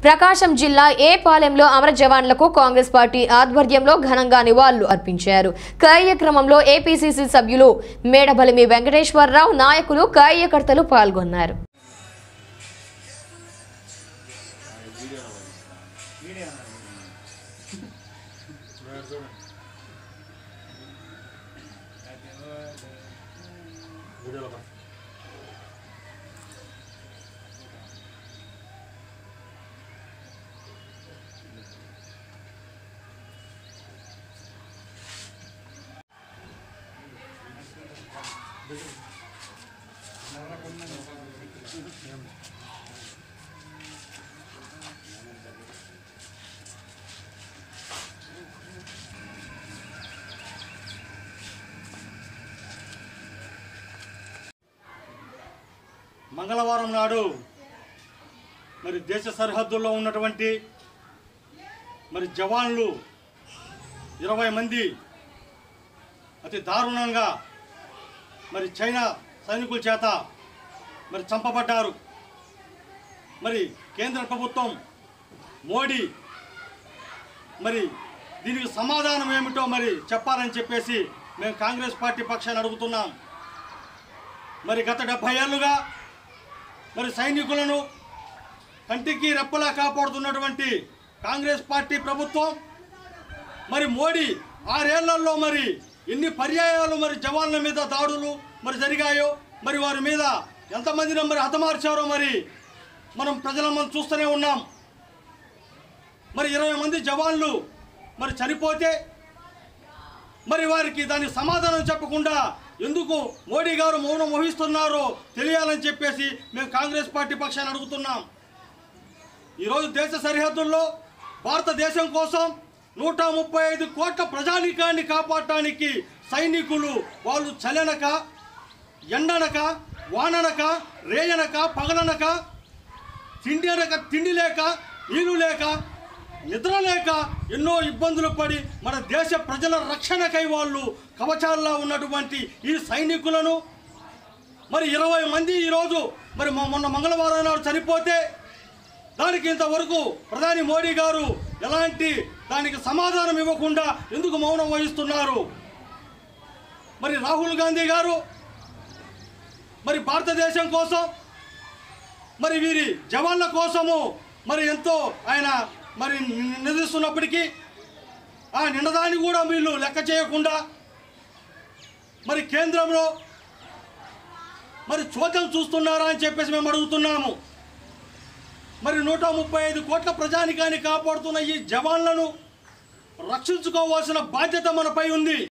ప్రకాశం జిల్లా ఏ పాలెంలో అమర జవాన్లకు కాంగ్రెస్ పార్టీ ఆధ్వర్యంలో ఘనంగా నివాళులు అర్పించారు కార్యక్రమంలో ఏపీసీసీ సభ్యులు మేడబలిమి వెంకటేశ్వరరావు నాయకులు కార్యకర్తలు పాల్గొన్నారు మంగళవారం నాడు మరి దేశ సరిహద్దుల్లో ఉన్నటువంటి మరి జవాన్లు ఇరవై మంది అతి దారుణంగా మరి చైనా సైనికుల చేత మరి చంపబడ్డారు మరి కేంద్ర ప్రభుత్వం మోడీ మరి దీనికి సమాధానం ఏమిటో మరి చెప్పాలని చెప్పేసి మేము కాంగ్రెస్ పార్టీ పక్షాన్ని అడుగుతున్నాం మరి గత డెబ్బై ఏళ్ళుగా మరి సైనికులను కంటికి రెప్పలా కాపాడుతున్నటువంటి కాంగ్రెస్ పార్టీ ప్రభుత్వం మరి మోడీ ఆరేళ్లలో మరి ఎన్ని పర్యాయాలు మరి జవాన్ల మీద దాడులు మరి జరిగాయో మరి వారి మీద ఎంతమందిని మరి హతమార్చారో మరి మనం ప్రజల మనం చూస్తూనే ఉన్నాం మరి ఇరవై మంది జవాన్లు మరి చనిపోతే మరి వారికి దానికి సమాధానం చెప్పకుండా ఎందుకు మోడీ గారు మౌనం వహిస్తున్నారో తెలియాలని చెప్పేసి మేము కాంగ్రెస్ పార్టీ పక్షాన్ని అడుగుతున్నాం ఈరోజు దేశ సరిహద్దుల్లో భారతదేశం కోసం నూట ముప్పై ఐదు కోట్ల ప్రజానీకాన్ని కాపాడటానికి సైనికులు వాళ్ళు చలనక ఎండనక వాననక రేయనక పగలనక తిండి అనక తిండి లేక నీళ్లు లేక నిద్ర లేక ఎన్నో ఇబ్బందులు పడి మన దేశ ప్రజల రక్షణకై వాళ్ళు కవచాల్లో ఉన్నటువంటి ఈ సైనికులను మరి ఇరవై మంది ఈరోజు మరి మొ- మొన్న మంగళవారం నాడు చనిపోతే దానికి ఇంతవరకు ప్రధాని మోడీ గారు ఎలాంటి దానికి సమాధానం ఇవ్వకుండా ఎందుకు మౌనం వహిస్తున్నారు మరి రాహుల్ గాంధీ గారు మరి భారతదేశం కోసం మరి వీరి జవాన్ల కోసము మరి ఎంతో ఆయన మరి ని- నిలదీస్తున్నప్పటికీ ఆ నిన్నదాన్ని కూడా వీళ్ళు లెక్క చేయకుండా మరి కేంద్రంలో మరి చోద్యం చూస్తున్నారా అని చెప్పేసి మేము అడుగుతున్నాము మరి నూట ముప్పై ఐదు కోట్ల ప్రజానికాన్ని కాపాడుతున్న ఈ జవాన్లను రక్షించుకోవాల్సిన బాధ్యత మనపై ఉంది